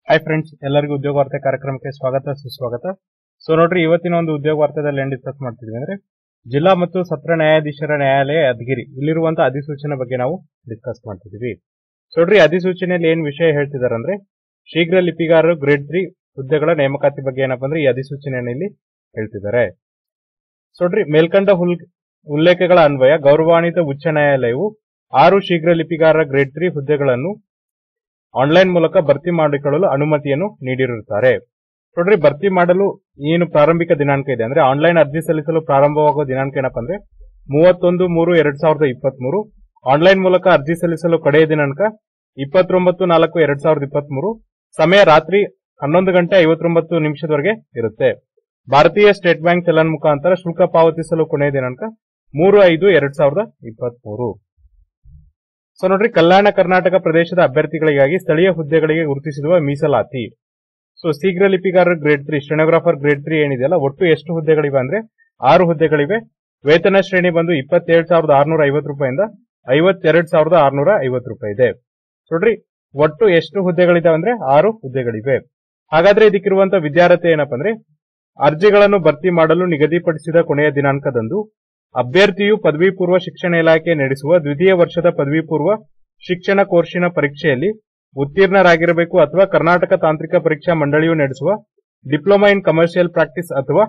hi friends ಎಲ್ಲರಿಗೂ ಉದ್ಯೋಗ ವಾರ್ತೆ ಕಾರ್ಯಕ್ರಮಕ್ಕೆ ಸ್ವಾಗತ ಸುಸ್ವಾಗತ ಸೊ ನೋಡ್ರಿ ಇವತ್ತಿನ ಒಂದು ಉದ್ಯೋಗ ವಾರ್ತೆದಲ್ಲಿ ಏನ್ ಡಿಸ್ಕಸ್ ಮಾಡ್ತಿದ್ವಿ ಅಂದ್ರೆ ಜಿಲ್ಲಾ ಮತ್ತು ಸತ್ರ ನ್ಯಾಯಾಧೀಶರ ನ್ಯಾಯಾಲಯ ಯಾದಗಿರಿ ಇಲ್ಲಿರುವಂತಹ ಅಧಿಸೂಚನೆ ಬಗ್ಗೆ ನಾವು ಡಿಸ್ಕಸ್ ಮಾಡ್ತಿದ್ವಿ ಸೊ ನೋಡ್ರಿ ಅಧಿಸೂಚನೆಯಲ್ಲಿ ಏನ್ ವಿಷಯ ಹೇಳ್ತಿದಾರೆ ಅಂದ್ರೆ ಶೀಘ್ರ ಲಿಪಿಗಾರರು ಗ್ರೇಡ್ ತ್ರೀ ಹುದ್ದೆಗಳ ನೇಮಕಾತಿ ಬಗ್ಗೆ ಏನಪ್ಪಾ ಅಂದ್ರೆ ಈ ಅಧಿಸೂಚನೆಯನ್ನು ಇಲ್ಲಿ ಹೇಳ್ತಿದ್ದಾರೆ ಸೊ ನೋಡ್ರಿ ಮೇಲ್ಕಂಡ ಹುಲ್- ಉಲ್ಲೇಖಗಳ ಅನ್ವಯ ಗೌರವಾನ್ವಿತ ಉಚ್ಚ ನ್ಯಾಯಾಲಯವು ಆರು ಶೀಘ್ರ ಲಿಪಿಗಾರರ ಗ್ರೇಡ್ ತ್ರೀ ಹುದ್ದೆಗಳನ್ನು ಆನ್ಲೈನ್ ಮೂಲಕ ಭರ್ತಿ ಮಾಡಿಕೊಳ್ಳಲು ಅನುಮತಿಯನ್ನು ನೀಡಿರುತ್ತಾರೆ ನೋಡ್ರಿ ಭರ್ತಿ ಮಾಡಲು ಏನು ಪ್ರಾರಂಭಿಕ ದಿನಾಂಕ ಇದೆ ಅಂದ್ರೆ ಆನ್ಲೈನ್ ಅರ್ಜಿ ಸಲ್ಲಿಸಲು ಪ್ರಾರಂಭವಾಗುವ ದಿನಾಂಕ ಏನಪ್ಪಾ ಅಂದ್ರೆ ಮೂವತ್ತೊಂದು ಮೂರು ಎರಡ್ ಸಾವಿರದ ಇಪ್ಪತ್ಮೂರು ಆನ್ಲೈನ್ ಮೂಲಕ ಅರ್ಜಿ ಸಲ್ಲಿಸಲು ಕಡೆಯ ದಿನಾಂಕ ಇಪ್ಪತ್ತೊಂಬತ್ತು ನಾಲ್ಕು ಎರಡ್ ಸಾವಿರದ ಇಪ್ಪತ್ಮೂರು ಸಮಯ ರಾತ್ರಿ ಹನ್ನೊಂದು ಗಂಟೆ ಐವತ್ತೊಂಬತ್ತು ನಿಮಿಷದವರೆಗೆ ಇರುತ್ತೆ ಭಾರತೀಯ ಸ್ಟೇಟ್ ಬ್ಯಾಂಕ್ ಚಲನ್ ಮುಖಾಂತರ ಶುಲ್ಕ ಪಾವತಿಸಲು ಕೊನೆಯ ದಿನಾಂಕ ಮೂರು ಐದು ಎರಡ್ ಸಾವಿರದ ಇಪ್ಪತ್ಮೂರು ಸೊ ನೋಡ್ರಿ ಕಲ್ಯಾಣ ಕರ್ನಾಟಕ ಪ್ರದೇಶದ ಅಭ್ಯರ್ಥಿಗಳಿಗಾಗಿ ಸ್ಥಳೀಯ ಹುದ್ದೆಗಳಿಗೆ ಗುರುತಿಸಿರುವ ಮೀಸಲಾತಿ ಸೊ ಶೀಘ್ರ ಲಿಪಿಗಾರರ grade three stenographer grade three ಏನಿದೆಯಲ್ಲ ಒಟ್ಟು ಎಷ್ಟು ಹುದ್ದೆಗಳಿವೆ ಅಂದ್ರೆ ಆರು ಹುದ್ದೆಗಳಿವೆ ವೇತನ ಶ್ರೇಣಿ ಬಂದು ಇಪ್ಪತ್ತೇಳು ಸಾವಿರದ ಆರ್ನೂರ ಐವತ್ತು ರೂಪಾಯಿಂದ ಐವತ್ತೆರಡು ಸಾವಿರದ ಆರ್ನೂರ ಐವತ್ತು ರೂಪಾಯಿ ಇದೆ ನೋಡ್ರಿ ಒಟ್ಟು ಎಷ್ಟು ಹುದ್ದೆಗಳಿದಾವೆ ಅಂದ್ರೆ ಆರು ಹುದ್ದೆಗಳಿವೆ ಹಾಗಾದ್ರೆ ಇದಕ್ಕಿರುವಂತಹ ವಿದ್ಯಾರ್ಥಿ ಏನಪ್ಪಾ ಅಂದ್ರೆ ಅರ್ಜಿಗಳನ್ನು ಭರ್ತಿ ಮಾಡಲು ನಿಗದಿಪಡಿಸಿದ ಕೊನೆಯ ದಿನಾಂಕದಂದು ಅಭ್ಯರ್ಥಿಯು ಪದವಿ ಪೂರ್ವ ಶಿಕ್ಷಣ ಇಲಾಖೆ ನಡೆಸುವ ದ್ವಿತೀಯ ವರ್ಷದ ಪದವಿ ಪೂರ್ವ ಶಿಕ್ಷಣ ಕೋರ್ಸಿನ ಪರೀಕ್ಷೆಯಲ್ಲಿ ಉತ್ತೀರ್ಣರಾಗಿರಬೇಕು ಅಥವಾ ಕರ್ನಾಟಕ ತಾಂತ್ರಿಕ ಪರೀಕ್ಷಾ ಮಂಡಳಿಯು ನಡೆಸುವ ಡಿಪ್ಲೊಮಾ ಇನ್ ಕಮರ್ಷಿಯಲ್ ಪ್ರಾಕ್ಟೀಸ್ ಅಥವಾ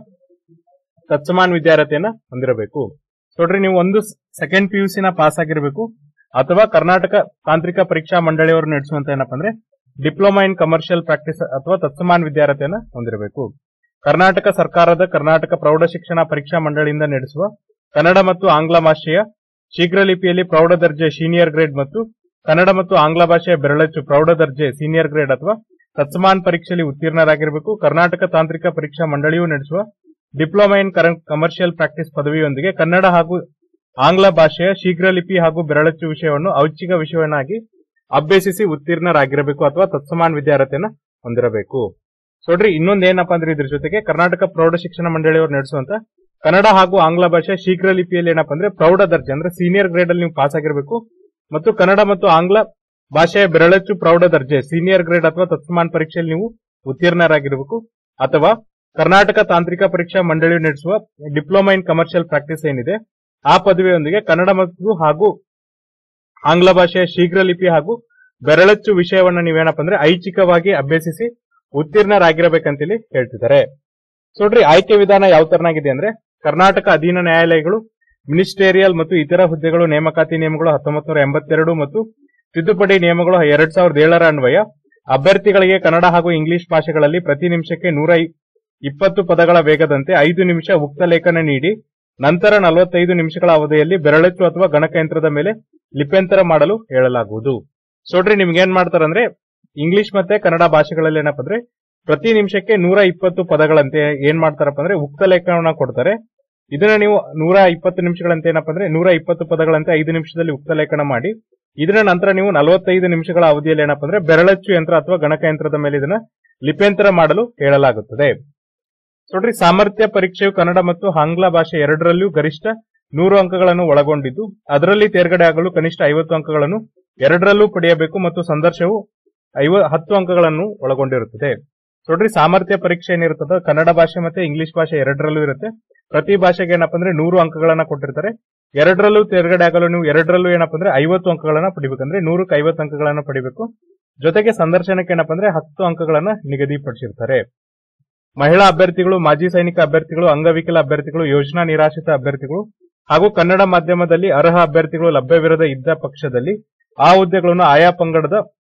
ತತ್ಸಮಾನ ವಿದ್ಯಾರ್ಥಿಯನ್ನ ಹೊಂದಿರಬೇಕು ನೋಡ್ರಿ ನೀವು ಒಂದು ಸೆಕೆಂಡ್ ಪಿಯುಸಿನ ಪಾಸ್ ಆಗಿರಬೇಕು ಅಥವಾ ಕರ್ನಾಟಕ ತಾಂತ್ರಿಕ ಪರೀಕ್ಷಾ ಮಂಡಳಿಯವರು ನಡೆಸುವಂತ ಏನಪ್ಪಾ ಅಂದ್ರೆ ಡಿಪ್ಲೊಮಾ ಇನ್ ಕಮರ್ಷಿಯಲ್ ಪ್ರಾಕ್ಟೀಸ್ ಅಥವಾ ತತ್ಸಮಾನ ವಿದ್ಯಾರ್ಥಿಯನ್ನ ಹೊಂದಿರಬೇಕು ಕರ್ನಾಟಕ ಸರ್ಕಾರದ ಕರ್ನಾಟಕ ಪ್ರೌಢ ಶಿಕ್ಷಣ ಪರೀಕ್ಷಾ ಮಂಡಳಿಯಿಂದ ನಡೆಸುವ ಕನ್ನಡ ಮತ್ತು ಆಂಗ್ಲ ಭಾಷೆಯ ಶೀಘ್ರ ಲಿಪಿಯಲ್ಲಿ ಪ್ರೌಢ ದರ್ಜೆ ಸೀನಿಯರ್ ಗ್ರೇಡ್ ಮತ್ತು ಕನ್ನಡ ಮತ್ತು ಆಂಗ್ಲ ಭಾಷೆಯ ಬೆರಳಚ್ಚು ಪ್ರೌಢ ದರ್ಜೆ ಸೀನಿಯರ್ ಗ್ರೇಡ್ ಅಥವಾ ತತ್ಸಮಾನ್ ಪರೀಕ್ಷೆಯಲ್ಲಿ ಉತ್ತೀರ್ಣರಾಗಿರಬೇಕು ಕರ್ನಾಟಕ ತಾಂತ್ರಿಕ ಪರೀಕ್ಷಾ ಮಂಡಳಿಯು ನಡೆಸುವ ಡಿಪ್ಲೊಮಾ ಇನ್ ಕಮರ್ಷಿಯಲ್ ಪ್ರಾಕ್ಟೀಸ್ ಪದವಿಯೊಂದಿಗೆ ಕನ್ನಡ ಹಾಗೂ ಆಂಗ್ಲ ಭಾಷೆಯ ಶೀಘ್ರ ಲಿಪಿ ಹಾಗೂ ಬೆರಳಚ್ಚು ವಿಷಯವನ್ನು ಔಚ್ಚಿಕ ವಿಷಯವನ್ನಾಗಿ ಅಭ್ಯಸಿಸಿ ಉತ್ತೀರ್ಣರಾಗಿರಬೇಕು ಅಥವಾ ತತ್ಸಮಾನ್ ವಿದ್ಯಾರ್ಥಿಯನ್ನ ಹೊಂದಿರಬೇಕು ನೋಡ್ರಿ ಇನ್ನೊಂದ್ ಏನಪ್ಪಾ ಅಂದ್ರೆ ಇದ್ರ ಜೊತೆಗೆ ಕರ್ನಾಟಕ ಪ್ರೌಢ ಶಿಕ್ಷಣ ಮಂಡಳಿಯವರು ನಡೆಸುವಂತ ಕನ್ನಡ ಹಾಗೂ ಆಂಗ್ಲ ಭಾಷೆ ಶೀಘ್ರ ಲಿಪಿಯಲ್ಲಿ ಏನಪ್ಪಾ ಅಂದ್ರೆ ಪ್ರೌಢ ದರ್ಜೆ ಅಂದ್ರೆ ಸೀನಿಯರ್ ಗ್ರೇಡ್ ಅಲ್ಲಿ ನೀವು ಪಾಸ್ ಆಗಿರಬೇಕು ಮತ್ತು ಕನ್ನಡ ಮತ್ತು ಆಂಗ್ಲ ಭಾಷೆಯ ಬೆರಳಚ್ಚು ಪ್ರೌಢ ದರ್ಜೆ ಸೀನಿಯರ್ ಗ್ರೇಡ್ ಅಥವಾ ತತ್ಸಮಾನ ಪರೀಕ್ಷೆಯಲ್ಲಿ ನೀವು ಉತ್ತೀರ್ಣರಾಗಿರಬೇಕು ಅಥವಾ ಕರ್ನಾಟಕ ತಾಂತ್ರಿಕ ಪರೀಕ್ಷಾ ಮಂಡಳಿಯು ನಡೆಸುವ ಡಿಪ್ಲೊಮಾ ಇನ್ ಕಮರ್ಷಿಯಲ್ ಪ್ರಾಕ್ಟೀಸ್ ಏನಿದೆ ಆ ಪದವಿಯೊಂದಿಗೆ ಕನ್ನಡ ಮತ್ತು ಹಾಗೂ ಆಂಗ್ಲ ಭಾಷೆಯ ಶೀಘ್ರ ಲಿಪಿ ಹಾಗೂ ಬೆರಳಚ್ಚು ವಿಷಯವನ್ನ ನೀವೇನಪ್ಪ ಅಂದ್ರೆ ಐಚ್ಛಿಕವಾಗಿ ಅಭ್ಯಸಿಸಿ ಉತ್ತೀರ್ಣರಾಗಿರಬೇಕಂತೇಳಿ ಹೇಳ್ತಿದ್ದಾರೆ ಸೊ ನೋಡ್ರಿ ಆಯ್ಕೆ ವಿಧಾನ ಯಾವ ತರನಾಗಿದೆ ಅಂದ್ರೆ ಕರ್ನಾಟಕ ಅಧೀನ ನ್ಯಾಯಾಲಯಗಳು ಮಿನಿಸ್ಟೇರಿಯಲ್ ಮತ್ತು ಇತರ ಹುದ್ದೆಗಳು ನೇಮಕಾತಿ ನಿಯಮಗಳು ಹತ್ತೊಂಬತ್ತು ನೂರ ಎಂಬತ್ತೆರಡು ಮತ್ತು ತಿದ್ದುಪಡಿ ನಿಯಮಗಳು ಎರಡ್ ಸಾವಿರದ ಏಳರ ಅನ್ವಯ ಅಭ್ಯರ್ಥಿಗಳಿಗೆ ಕನ್ನಡ ಹಾಗೂ ಇಂಗ್ಲಿಷ್ ಭಾಷೆಗಳಲ್ಲಿ ಪ್ರತಿ ನಿಮಿಷಕ್ಕೆ ನೂರ ಇಪ್ಪತ್ತು ಪದಗಳ ವೇಗದಂತೆ ಐದು ನಿಮಿಷ ಉಕ್ತ ಲೇಖನ ನೀಡಿ ನಂತರ ನಲವತ್ತೈದು ನಿಮಿಷಗಳ ಅವಧಿಯಲ್ಲಿ ಬೆರಳಚ್ಚು ಅಥವಾ ಗಣಕಯಂತ್ರದ ಮೇಲೆ ಲಿಪ್ಯಂತರ ಮಾಡಲು ಹೇಳಲಾಗುವುದು ಸೊ ನೋಡ್ರಿ ನಿಮ್ಗೆ ಏನ್ ಮಾಡ್ತಾರಂದ್ರೆ ಇಂಗ್ಲಿಷ್ ಮತ್ತೆ ಕನ್ನಡ ಭಾಷೆಗಳಲ್ಲಿ ಏನಪ್ಪ ಅಂದ್ರೆ ಪ್ರತಿ ನಿಮಿಷಕ್ಕೆ ನೂರ ಇಪ್ಪತ್ತು ಪದಗಳಂತೆ ಏನ್ ಮಾಡ್ತಾರಪ್ಪ ಅಂದ್ರೆ ಉಕ್ತ ಲೇಖನ ಕೊಡ್ತಾರೆ ಇದನ್ನ ನೀವು ನೂರ ಇಪ್ಪತ್ತು ನಿಮಿಷಗಳಂತೆ ಏನಪ್ಪ ಅಂದ್ರೆ ನೂರ ಇಪ್ಪತ್ತು ಪದಗಳಂತೆ ಐದು ನಿಮಿಷದಲ್ಲಿ ಉಕ್ತ ಲೇಖನ ಮಾಡಿ ಇದರ ನಂತರ ನೀವು ನಲವತ್ತೈದು ನಿಮಿಷಗಳ ಅವಧಿಯಲ್ಲಿ ಏನಪ್ಪ ಅಂದ್ರೆ ಬೆರಳಚ್ಚು ಯಂತ್ರ ಅಥವಾ ಗಣಕಯಂತ್ರದ ಮೇಲೆ ಇದನ್ನ ಲಿಪ್ಯಂತರ ಮಾಡಲು ಹೇಳಲಾಗುತ್ತದೆ ನೋಡ್ರಿ ಸಾಮರ್ಥ್ಯ ಪರೀಕ್ಷೆಯು ಕನ್ನಡ ಮತ್ತು ಆಂಗ್ಲ ಭಾಷೆ ಎರಡರಲ್ಲೂ ಗರಿಷ್ಠ ನೂರು ಅಂಕಗಳನ್ನು ಒಳಗೊಂಡಿದ್ದು ಅದರಲ್ಲಿ ತೇರ್ಗಡೆ ಆಗಲು ಕನಿಷ್ಠ ಐವತ್ತು ಅಂಕಗಳನ್ನು ಎರಡರಲ್ಲೂ ಪಡೆಯಬೇಕು ಮತ್ತು ಸಂದರ್ಶವು ಐವ ಹತ್ತು ಅಂಕಗಳನ್ನು ಒಳಗೊಂಡಿರುತ್ತದೆ ನೋಡ್ರಿ ಸಾಮರ್ಥ್ಯ ಪರೀಕ್ಷೆ ಏನಿರುತ್ತದೆ ಕನ್ನಡ ಭಾಷೆ ಮತ್ತೆ ಇಂಗ್ಲಿಷ್ ಭಾಷೆ ಎರಡರಲ್ಲೂ ಇರುತ್ತೆ ಪ್ರತಿ ಭಾಷೆಗೆ ಏನಪ್ಪ ಅಂದ್ರೆ ನೂರು ಅಂಕಗಳನ್ನ ಕೊಟ್ಟಿರ್ತಾರೆ ಎರಡರಲ್ಲೂ ತೇರ್ಗಡೆ ಆಗಲು ನೀವು ಎರಡರಲ್ಲೂ ಏನಪ್ಪ ಅಂದ್ರೆ ಐವತ್ತು ಅಂಕಗಳನ್ನ ಪಡಿಬೇಕಂದ್ರೆ ನೂರಕ್ಕೆ ಐವತ್ತು ಅಂಕಗಳನ್ನ ಪಡಿಬೇಕು ಜೊತೆಗೆ ಸಂದರ್ಶನಕ್ಕೆ ಏನಪ್ಪ ಅಂದ್ರೆ ಹತ್ತು ಅಂಕಗಳನ್ನ ನಿಗದಿಪಡಿಸಿರ್ತಾರೆ ಮಹಿಳಾ ಅಭ್ಯರ್ಥಿಗಳು ಮಾಜಿ ಸೈನಿಕ ಅಭ್ಯರ್ಥಿಗಳು ಅಂಗವಿಕಲ ಅಭ್ಯರ್ಥಿಗಳು ಯೋಜನಾ ನಿರಾಶ್ರಿತ ಅಭ್ಯರ್ಥಿಗಳು ಹಾಗೂ ಕನ್ನಡ ಮಾಧ್ಯಮದಲ್ಲಿ ಅರ್ಹ ಅಭ್ಯರ್ಥಿಗಳು ಲಭ್ಯವಿರದ ಇದ್ದ ಪಕ್ಷದಲ್ಲಿ ಆ ಹುದ್ದೆಗಳನ್ನು ಆಯಾ ಪಂಗಡದ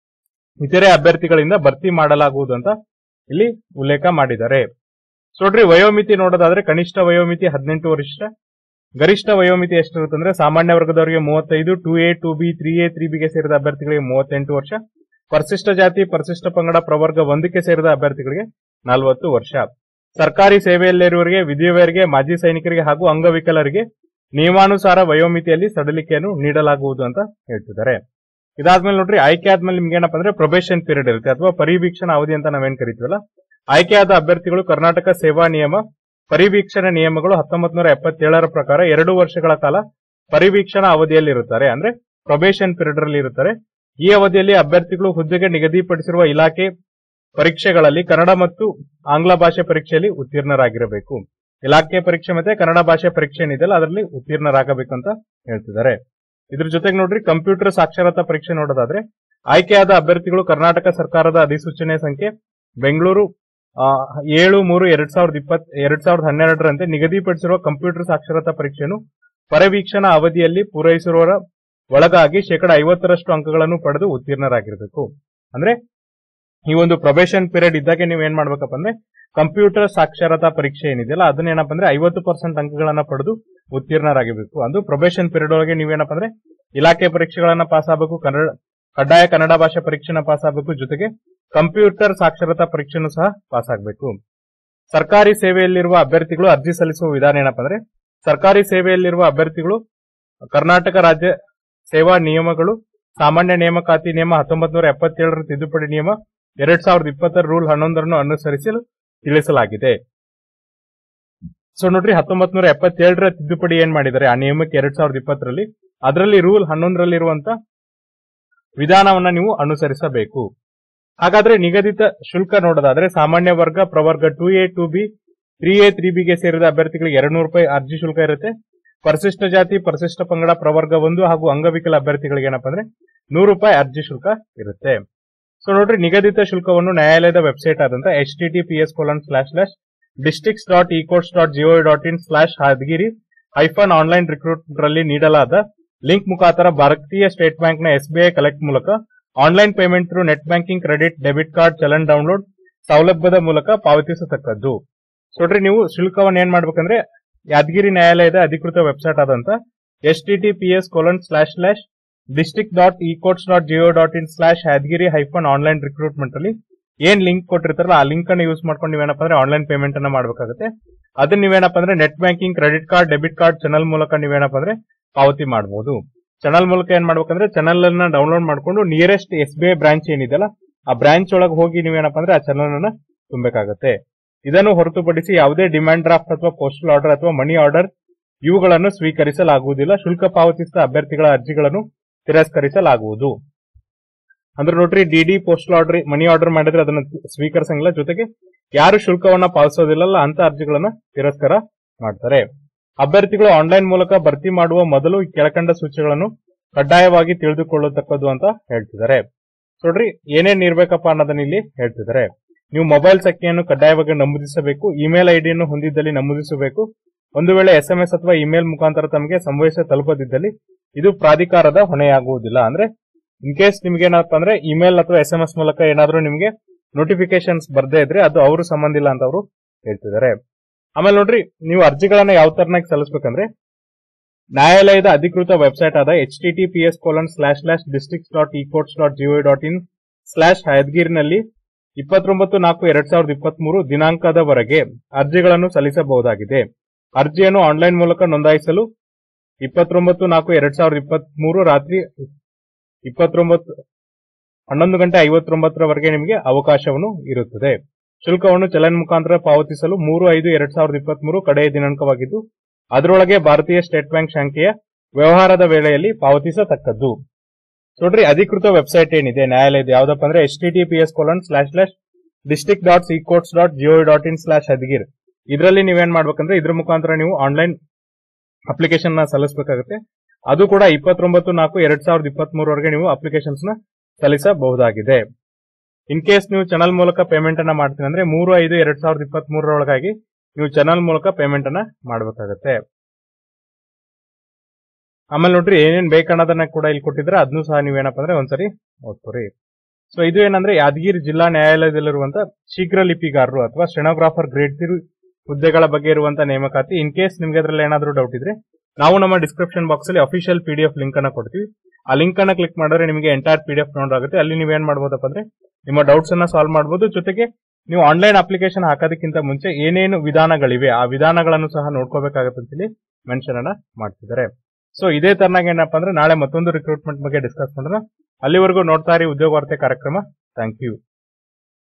ಇತರೆ ಅಭ್ಯರ್ಥಿಗಳಿಂದ ಭರ್ತಿ ಮಾಡಲಾಗುವುದು ಅಂತ ಇಲ್ಲಿ ಉಲ್ಲೇಖ ಮಾಡಿದ್ದಾರೆ ಸೊ ನೋಡ್ರಿ ವಯೋಮಿತಿ ನೋಡೋದಾದ್ರೆ ಕನಿಷ್ಠ ವಯೋಮಿತಿ ಹದಿನೆಂಟು ವರ್ಷ ಗರಿಷ್ಠ ವಯೋಮಿತಿ ಎಷ್ಟಿರುತ್ತೆ ಅಂದ್ರೆ ಸಾಮಾನ್ಯ ವರ್ಗದವರಿಗೆ ಮೂವತ್ತೈದು two A two B three A three ಬಿಗೆ ಸೇರಿದ ಅಭ್ಯರ್ಥಿಗಳಿಗೆ ಮೂವತ್ತೆಂಟು ವರ್ಷ ಪರಿಶಿಷ್ಟ ಜಾತಿ ಪರಿಶಿಷ್ಟ ಪಂಗಡ ಪ್ರವರ್ಗ ಒಂದಕ್ಕೆ ಸೇರಿದ ಅಭ್ಯರ್ಥಿಗಳಿಗೆ ನಲವತ್ತು ವರ್ಷ ಸರ್ಕಾರಿ ಸೇವೆಯಲ್ಲಿರುವವರಿಗೆ ವಿಧಿಯವರಿಗೆ ಮಾಜಿ ಸೈನಿಕರಿಗೆ ಹಾಗೂ ಅಂಗವಿಕಲರಿಗೆ ನಿಯಮಾನುಸಾರ ವಯೋಮಿತಿಯಲ್ಲಿ ಸಡಲಿಕೆಯನ್ನು ನೀಡಲಾಗುವುದು ಅಂತ ಹೇಳ್ತಿದ್ದಾರೆ ಇದಾದ್ಮೇಲೆ ನೋಡ್ರಿ ಆಯ್ಕೆ ಆದ್ಮೇಲೆ ನಿಮ್ಗೆ ಏನಪ್ಪ ಅಂದ್ರೆ ಪ್ರೊಬೇಷನ್ ಪೀರಿಯಡ್ ಇರುತ್ತೆ ಅಥವಾ ಪರಿವೀಕ್ಷಣಾ ಅವಧಿ ಅಂತ ನಾವೇನ್ ಕರಿತೀವಲ್ಲ ಆಯ್ಕೆಯಾದ ಅಭ್ಯರ್ಥಿಗಳು ಕರ್ನಾಟಕ ಸೇವಾ ನಿಯಮ ಪರಿವೀಕ್ಷಣಾ ನಿಯಮಗಳು ಹತ್ತೊಂಬತ್ತು ನೂರ ಎಪ್ಪತ್ತೇಳರ ಪ್ರಕಾರ ಎರಡು ವರ್ಷಗಳ ಕಾಲ ಪರಿವೀಕ್ಷಣಾ ಅವಧಿಯಲ್ಲಿರುತ್ತಾರೆ ಅಂದ್ರೆ ಪ್ರೊಬೇಷನ್ ಪೀರಿಯಡ್ ಅಲ್ಲಿ ಇರುತ್ತಾರೆ ಈ ಅವಧಿಯಲ್ಲಿ ಅಭ್ಯರ್ಥಿಗಳು ಹುದ್ದೆಗೆ ನಿಗದಿಪಡಿಸಿರುವ ಇಲಾಖೆ ಪರೀಕ್ಷೆಗಳಲ್ಲಿ ಕನ್ನಡ ಮತ್ತು ಆಂಗ್ಲ ಭಾಷೆ ಪರೀಕ್ಷೆಯಲ್ಲಿ ಉತ್ತೀರ್ಣರಾಗಿರಬೇಕು ಇಲಾಖೆ ಪರೀಕ್ಷೆ ಮತ್ತೆ ಕನ್ನಡ ಭಾಷೆ ಪರೀಕ್ಷೆ ಏನಿದೆಯಲ್ಲ ಅದರಲ್ಲಿ ಉತ್ತೀರ್ಣರಾಗಬೇಕು ಅಂತ ಹೇಳ್ತಿದ್ದಾರೆ ಇದ್ರ ಜೊತೆಗೆ ನೋಡ್ರಿ ಕಂಪ್ಯೂಟರ್ ಸಾಕ್ಷರತಾ ಪರೀಕ್ಷೆ ನೋಡೋದಾದ್ರೆ ಆಯ್ಕೆಯಾದ ಅಭ್ಯರ್ಥಿಗಳು ಕರ್ನಾಟಕ ಸರ್ಕಾರದ ಅಧಿಸೂಚನೆ ಸಂಖ್ಯೆ ಬೆಂಗಳೂರು ಆ, ಏಳು ಮೂರು ಎರಡ್ ಸಾವಿರದ ಇಪ್ಪತ್ ಎರಡ್ ಸಾವಿರದ ಹನ್ನೆರಡರಂತೆ ನಿಗದಿಪಡಿಸಿರುವ ಕಂಪ್ಯೂಟರ್ ಸಾಕ್ಷರತಾ ಪರೀಕ್ಷೆಯನ್ನು ಪರಿವೀಕ್ಷಣಾ ಅವಧಿಯಲ್ಲಿ ಪೂರೈಸಿರುವವರ ಒಳಗಾಗಿ ಶೇಕಡ ಐವತ್ತರಷ್ಟು ಅಂಕಗಳನ್ನು ಪಡೆದು ಉತ್ತೀರ್ಣರಾಗಿರಬೇಕು ಅಂದ್ರೆ ಈ ಒಂದು ಪ್ರೊಬೇಷನ್ ಪೀರಿಯಡ್ ಇದ್ದಾಗ ನೀವು ಏನ್ ಮಾಡ್ಬೇಕಪ್ಪ ಅಂದ್ರೆ ಕಂಪ್ಯೂಟರ್ ಸಾಕ್ಷರತಾ ಪರೀಕ್ಷೆ ಏನಿದೆಯಲ್ಲ ಅದನ್ನ ಏನಪ್ಪ ಅಂದ್ರೆ ಐವತ್ತು ಪರ್ಸೆಂಟ್ ಅಂಕಗಳನ್ನ ಪಡೆದು ಉತ್ತೀರ್ಣರಾಗಿರಬೇಕು ಅದು ಪ್ರೊಬೇಷನ್ ಪೀರಿಯಡ್ ಒಳಗೆ ನೀವೇನಪ್ಪ ಅಂದ್ರೆ ಇಲಾಖೆ ಪರೀಕ್ಷೆಗಳನ್ನ ಪಾಸ್ ಆಗಬೇಕು ಕನ್ನಡ ಕಡ್ಡಾಯ ಕನ್ನಡ ಭಾಷೆ ಪರೀಕ್ಷೆನ ಪಾಸ್ ಆಗಬೇಕು ಜೊತೆಗೆ ಕಂಪ್ಯೂಟರ್ ಸಾಕ್ಷರತಾ ಪರೀಕ್ಷೆನೂ ಸಹ ಪಾಸ್ ಆಗಬೇಕು ಸರ್ಕಾರಿ ಸೇವೆಯಲ್ಲಿರುವ ಅಭ್ಯರ್ಥಿಗಳು ಅರ್ಜಿ ಸಲ್ಲಿಸುವ ವಿಧಾನ ಏನಪ್ಪ ಅಂದ್ರೆ ಸರ್ಕಾರಿ ಸೇವೆಯಲ್ಲಿರುವ ಅಭ್ಯರ್ಥಿಗಳು ಕರ್ನಾಟಕ ರಾಜ್ಯ ಸೇವಾ ನಿಯಮಗಳು ಸಾಮಾನ್ಯ ನೇಮಕಾತಿ ನಿಯಮ ಹತ್ತೊಂಬತ್ತು ನೂರ ಎಪ್ಪತ್ತೇಳರ ತಿದ್ದುಪಡಿ ನಿಯಮ ಎರಡ್ ಸಾವಿರದ ಇಪ್ಪತ್ತರ ರೂಲ್ ಹನ್ನೊಂದರನ್ನು ಅನುಸರಿಸಲು ತಿಳಿಸಲಾಗಿದೆ ಸೊ ನೋಡ್ರಿ ಹತ್ತೊಂಬತ್ ನೂರ ಎಪ್ಪತ್ತೇಳರ ತಿದ್ದುಪಡಿ ಏನ್ ಮಾಡಿದ್ದಾರೆ ಆ ನಿಯಮಕ್ಕೆ ಎರಡ್ ಸಾವಿರದ ಇಪ್ಪತ್ತರಲ್ಲಿ ಅದರಲ್ಲಿ ರೂಲ್ ಹನ್ನೊಂದರಲ್ಲಿರುವಂತ ವಿಧಾನವನ್ನ ನೀವು ಅನುಸರಿಸಬೇಕು ಹಾಗಾದ್ರೆ ನಿಗದಿತ ಶುಲ್ಕ ನೋಡೋದಾದ್ರೆ ಸಾಮಾನ್ಯ ವರ್ಗ ಪ್ರವರ್ಗ two A two B three A three ಬಿಗೆ ಸೇರಿದ ಅಭ್ಯರ್ಥಿಗಳಿಗೆ ಎರಡು ನೂರು ರೂಪಾಯಿ ಅರ್ಜಿ ಶುಲ್ಕ ಇರುತ್ತೆ ಪರಿಶಿಷ್ಟ ಜಾತಿ ಪರಿಶಿಷ್ಟ ಪಂಗಡ ಪ್ರವರ್ಗ ಒಂದು ಹಾಗೂ ಅಂಗವಿಕಲ ಅಭ್ಯರ್ಥಿಗಳಿಗೆ ಏನಪ್ಪಾ ಅಂದ್ರೆ ನೂರು ರೂಪಾಯಿ ಅರ್ಜಿ ಶುಲ್ಕ ಇರುತ್ತೆ ಸೊ ನೋಡ್ರಿ ನಿಗದಿತ ಶುಲ್ಕವನ್ನು ನ್ಯಾಯಾಲಯದ ವೆಬ್ಸೈಟ್ ಆದಂತ H T T P S colon slash slash districts dot ecourts dot G O dot in slash Yadgiri hyphen online recruit ರಲ್ಲಿ ನೀಡಲಾದ ಲಿಂಕ್ ಮುಖಾಂತರ ಭಾರತೀಯ ಸ್ಟೇಟ್ ಬ್ಯಾಂಕ್ ನ ಎಸ್ಬಿಐ ಕಲೆಕ್ಟ್ ಮೂಲಕ online payment through net banking credit debit card challan download ಸೌಲಭ್ಯದ ಮೂಲಕ ಪಾವತಿಸತಕ್ಕದ್ದು so ನೋಡ್ರಿ ನೀವು ಶುಲ್ಕವನ್ನು ಏನ್ ಮಾಡ್ಬೇಕಂದ್ರೆ ಯಾದಗಿರಿ ನ್ಯಾಯಾಲಯದ ಅಧಿಕೃತ ವೆಬ್ಸೈಟ್ ಆದಂತ S T T P S colon slash slash district dot ecourts dot G O dot in slash Yadgiri hyphen online recruitment ಅಲ್ಲಿ ಏನ್ ಲಿಂಕ್ ಕೊಟ್ಟಿರ್ತಾರಲ್ಲ ಆ ಲಿಂಕ್ ಅನ್ನು ಯೂಸ್ ಮಾಡ್ಕೊಂಡು ನೀವೇನಪ್ಪ ಅಂದ್ರೆ ಆನ್ಲೈನ್ ಪೇಮೆಂಟ್ ಅನ್ನ ಮಾಡಬೇಕಾಗುತ್ತೆ ಅದನ್ನ ನೀವೇನಪ್ಪ ಅಂದ್ರೆ net banking credit card debit card ಚಾನಲ್ ಮೂಲಕ ನೀವೇನಪ್ಪ ಅಂದ್ರೆ ಪಾವತಿ ಮಾಡಬಹುದು ಚಾನಲ್ ಮೂಲಕ ಏನ್ ಮಾಡ್ಬೇಕಂದ್ರೆ ಚಾನಲ್ ಅನ್ನ ಡೌನ್ಲೋಡ್ ಮಾಡ್ಕೊಂಡು nearest S B I branch ಏನಿದೆಯಲ್ಲ ಆ ಬ್ರಾಂಚ್ ಒಳಗೆ ಹೋಗಿ ನೀವೇನಪ್ಪ ಅಂದ್ರೆ ಆ ಚಾನಲ್ ಅನ್ನ ತುಂಬಬೇಕಾಗತ್ತೆ ಇದನ್ನು ಹೊರತುಪಡಿಸಿ ಯಾವುದೇ ಡಿಮ್ಯಾಂಡ್ ಡ್ರಾಫ್ಟ್ ಅಥವಾ ಪೋಸ್ಟಲ್ ಆರ್ಡರ್ ಅಥವಾ ಮನಿ ಆರ್ಡರ್ ಇವುಗಳನ್ನು ಸ್ವೀಕರಿಸಲಾಗುವುದಿಲ್ಲ ಶುಲ್ಕ ಪಾವತಿಸಿದ ಅಭ್ಯರ್ಥಿಗಳ ಅರ್ಜಿಗಳನ್ನು ತಿರಸ್ಕರಿಸಲಾಗುವುದು ಅಂದ್ರೆ ನೋಡ್ರಿ DD postal order money order ಮಾಡಿದ್ರೆ ಅದನ್ನ ಸ್ವೀಕರಿಸಂಗಿಲ್ಲ ಜೊತೆಗೆ ಯಾರು ಶುಲ್ಕವನ್ನ ಪಾವತಿಸೋದಿಲ್ಲಲ್ಲ ಅಂತ ಅರ್ಜಿಗಳನ್ನ ತಿರಸ್ಕಾರ ಮಾಡ್ತಾರೆ ಅಭ್ಯರ್ಥಿಗಳು ಆನ್ಲೈನ್ ಮೂಲಕ ಭರ್ತಿ ಮಾಡುವ ಮೊದಲು ಈ ಕೆಳಕಂಡ ಸೂಚನೆಗಳನ್ನು ಕಡ್ಡಾಯವಾಗಿ ತಿಳಿದುಕೊಳ್ಳತಕ್ಕದ್ದು ಅಂತ ಹೇಳ್ತಿದ್ದಾರೆ ನೋಡ್ರಿ ಏನೇನ್ ಇರ್ಬೇಕಪ್ಪ ಅನ್ನೋದನ್ನ ಇಲ್ಲಿ ಹೇಳ್ತಿದ್ದಾರೆ ನೀವು ಮೊಬೈಲ್ ಸಂಖ್ಯೆಯನ್ನು ಕಡ್ಡಾಯವಾಗಿ ನಮೂದಿಸಬೇಕು ಇಮೇಲ್ ಐಡಿಯನ್ನು ಹೊಂದಿದ್ದಲ್ಲಿ ನಮೂದಿಸಬೇಕು ಒಂದು ವೇಳೆ ಎಸ್ಎಂಎಸ್ ಅಥವಾ ಇಮೇಲ್ ಮುಖಾಂತರ ತಮಗೆ ಸಂದೇಶ ತಲುಪದಿದ್ದಲ್ಲಿ ಇದು ಪ್ರಾಧಿಕಾರದ ಹೊಣೆಯಾಗುವುದಿಲ್ಲ ಅಂದ್ರೆ ಇನ್ ಕೇಸ್ ನಿಮ್ಗೆ ಏನಪ್ಪ ಅಂದ್ರೆ ಇಮೇಲ್ ಅಥವಾ ಎಸ್ಎಂಎಸ್ ಮೂಲಕ ಏನಾದ್ರೂ ನಿಮಗೆ ನೋಟಿಫಿಕೇಶನ್ಸ್ ಬರ್ದೇ ಇದ್ರೆ ಅದು ಅವರು ಸಂಬಂಧ ಇಲ್ಲ ಅಂತ ಅವರು ಹೇಳ್ತಿದ್ದಾರೆ ಆಮೇಲೆ ನೋಡ್ರಿ ನೀವು ಅರ್ಜಿಗಳನ್ನ ಯಾವ ತರನಾಗಿ ಸಲ್ಲಿಸಬೇಕಂದ್ರೆ ನ್ಯಾಯಾಲಯದ ಅಧಿಕೃತ ವೆಬ್ಸೈಟ್ ಆದ H T T P S colon slash slash districts dot ecourts dot G O dot in slash ಹಯದ್ಗಿರಿನಲ್ಲಿ ಇಪ್ಪತ್ತೊಂಬತ್ತು ನಾಲ್ಕು ಎರಡ್ ಸಾವಿರದ ಇಪ್ಪತ್ಮೂರು ದಿನಾಂಕದವರೆಗೆ ಅರ್ಜಿಗಳನ್ನು ಸಲ್ಲಿಸಬಹುದಾಗಿದೆ ಅರ್ಜಿಯನ್ನು ಆನ್ಲೈನ್ ಮೂಲಕ ನೋಂದಾಯಿಸಲು ಇಪ್ಪತ್ತೊಂಬತ್ತು ನಾಲ್ಕು ಎರಡ್ ಸಾವಿರದ ಇಪ್ಪತ್ಮೂರು ರಾತ್ರಿ ಇಪ್ಪತ್ತೊಂಬತ್ತು ಹನ್ನೊಂದು ಗಂಟೆ ಐವತ್ತೊಂಬತ್ತರವರೆಗೆ ನಿಮಗೆ ಅವಕಾಶವನ್ನು ಇರುತ್ತದೆ ಶುಲ್ಕವನ್ನು ಚಲನ್ ಮುಖಾಂತರ ಪಾವತಿಸಲು ಮೂರು ಐದು ಎರಡ್ ಸಾವಿರದ ಇಪ್ಪತ್ಮೂರು ಕಡೆಯ ದಿನಾಂಕವಾಗಿದ್ದು ಅದರೊಳಗೆ ಭಾರತೀಯ ಸ್ಟೇಟ್ ಬ್ಯಾಂಕ್ ಸಂಖ್ಯೆಯ ವ್ಯವಹಾರದ ವೇಳೆಯಲ್ಲಿ ಪಾವತಿಸತಕ್ಕದ್ದು ನೋಡ್ರಿ ಅಧಿಕೃತ ವೆಬ್ಸೈಟ್ ಏನಿದೆ ನ್ಯಾಯಾಲಯದ ಯಾವ್ದಪ್ಪ ಅಂದ್ರೆ H T T P S colon slash slash district dot C courts dot G O dot in slash Yadgir ಇದರಲ್ಲಿ ನೀವೇನ್ ಮಾಡ್ಬೇಕಂದ್ರೆ ಇದ್ರ ಮುಖಾಂತರ ನೀವು ಆನ್ಲೈನ್ ಅಪ್ಲಿಕೇಶನ್ ನ ಸಲ್ಲಿಸಬೇಕಾಗುತ್ತೆ ಅದು ಕೂಡ ಇಪ್ಪತ್ತೊಂಬತ್ತು ನಾಲ್ಕು ಎರಡ್ ಸಾವಿರದ ಇಪ್ಪತ್ಮೂರವರೆಗೆ ನೀವು ಅಪ್ಲಿಕೇಶನ್ಸ್ ನ ಸಲ್ಲಿಸಬಹುದಾಗಿದೆ ಇನ್ ಕೇಸ್ ನೀವು ಚಾನಲ್ ಮೂಲಕ ಪೇಮೆಂಟ್ ಅನ್ನ ಮಾಡ್ತೀನಿ ಅಂದ್ರೆ ಮೂರು ಐದು ಎರಡ್ ಸಾವಿರದ ಇಪ್ಪತ್ತ್ ಮೂರರೊಳಗಾಗಿ ನೀವು ಚಾನಲ್ ಮೂಲಕ ಪೇಮೆಂಟ್ ಅನ್ನ ಮಾಡಬೇಕಾಗತ್ತೆ ಆಮೇಲೆ ನೋಡ್ರಿ ಏನೇನ್ ಬೇಕನ್ನೋದನ್ನ ಕೂಡ ಇಲ್ಲಿ ಕೊಟ್ಟಿದ್ರೆ ಅದನ್ನು ಸಹ ನೀವೇನಪ್ಪ ಅಂದ್ರೆ ಒಂದ್ಸರಿ ಓದ್ಕೊರಿ ಸೊ ಇದು ಏನಂದ್ರೆ ಯಾದಗಿರಿ ಜಿಲ್ಲಾ ನ್ಯಾಯಾಲಯದಲ್ಲಿರುವಂತ ಶೀಘ್ರ ಲಿಪಿಗಾರರು ಅಥವಾ ಸ್ಟೆನೋಗ್ರಾಫರ್ ಗ್ರೇಡ್ ತ್ರೀ ಹುದ್ದೆಗಳ ಬಗ್ಗೆ ಇರುವಂತ ನೇಮಕಾತಿ ಇನ್ ಕೇಸ್ ನಿಮ್ಗೆ ಅದ್ರಲ್ಲಿ ಏನಾದ್ರೂ ಡೌಟ್ ಇದ್ರೆ ನಾವು ನಮ್ಮ ಡಿಸ್ಕ್ರಿಪ್ಷನ್ ಬಾಕ್ಸ್ ಅಲ್ಲಿ official P D F link ಅನ್ನ ಕೊಡ್ತೀವಿ ಆ ಲಿಂಕ್ ಅನ್ನ ಕ್ಲಿಕ್ ಮಾಡಿದ್ರೆ ನಿಮಗೆ entire P D F download ಆಗುತ್ತೆ ಅಲ್ಲಿ ನೀವೇನ್ ಮಾಡ್ಬೋದಪ್ಪ ಅಂದ್ರೆ ನಿಮ್ಮ ಡೌಟ್ಸ್ ಅನ್ನ ಸಾಲ್ವ್ ಮಾಡಬಹುದು ಜೊತೆಗೆ ನೀವು ಆನ್ಲೈನ್ ಅಪ್ಲಿಕೇಶನ್ ಹಾಕೋದಕ್ಕಿಂತ ಮುಂಚೆ ಏನೇನು ವಿಧಾನಗಳಿವೆ ಆ ವಿಧಾನಗಳನ್ನು ಸಹ ನೋಡ್ಕೋಬೇಕಾಗತ್ತೆ ಅಂತೇಳಿ ಮೆನ್ಷನ್ ಅನ್ನ ಮಾಡ್ತಿದ್ದಾರೆ ಸೊ ಇದೇ ತರನಾಗಿ ಏನಪ್ಪಾ ಅಂದ್ರೆ ನಾಳೆ ಮತ್ತೊಂದು ರಿಕ್ರೂಟ್ಮೆಂಟ್ ಬಗ್ಗೆ ಡಿಸ್ಕಸ್ ಮಾಡೋಣ ಅಲ್ಲಿವರೆಗೂ ನೋಡ್ತಾ ಇರಿ ಉದ್ಯೋಗ ವಾರ್ತೆ ಕಾರ್ಯಕ್ರಮ ಥ್ಯಾಂಕ್ ಯು